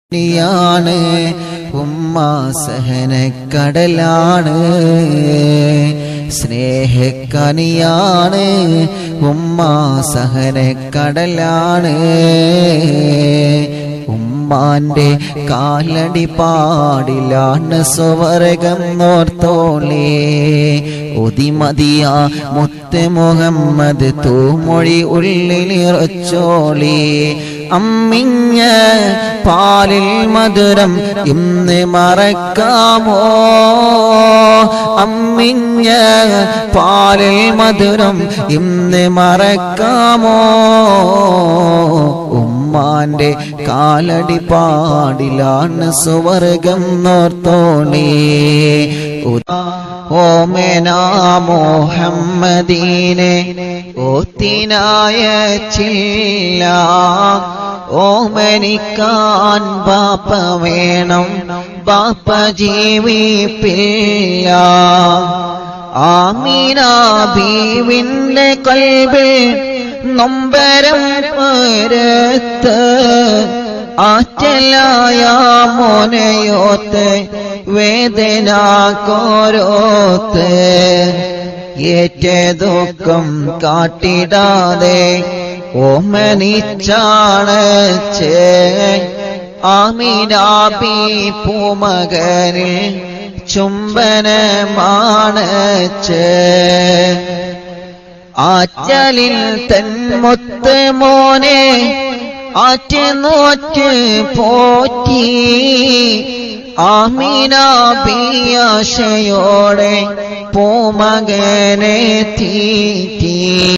ാണ് ഉമ്മ സഹനക്കടലാണ് സ്നേഹക്കനിയാണ് ഉമ്മ സഹനക്കടലാണ് ഉമ്മാന്റെ കാലടി പാടിലാണ് സ്വർഗം നോർത്തോളേ ഒതിമതിയ മുത്ത് മുഹമ്മദ് തൂമൊഴി ഉള്ളിലിറച്ചോളി അമ്മിഞ്ഞ പാലിൽ മധുരം ഇന്ന് മറക്കാമോ അമ്മിഞ്ഞ പാലിൽ മധുരം ഇന്ന് മറക്കാമോ ഉമ്മാന്റെ കാലടി പാടിലാണ് സുവർഗം നോർത്തോണേ ഓമേന മോഹമ്മദീനെ ഓത്തിനായ ചില്ല ഓമനിക്കാൻ ബാപ്പ വേണം ബാപ്പ ജീവിപ്പില്ല ആമീന ബീവിന്റെ കൽവിൽ നൊമ്പരം പരത്ത് ആറ്റലായ മോനയോത്ത് വേദന കോരോത്ത് ഏറ്റ ദുഃഖം കാട്ടിടാതെ ഓമനിച്ചാണ് ചേ ആമിനാബി പൂമകനിൽ ചുംബനമാണ് ചേ ആറ്റലിൽ തന്മുത്ത് മോനെ ആറ്റ് നോറ്റ് പോറ്റി ആമിനാബിയാശയോടെ പൂമകനെ തീറ്റി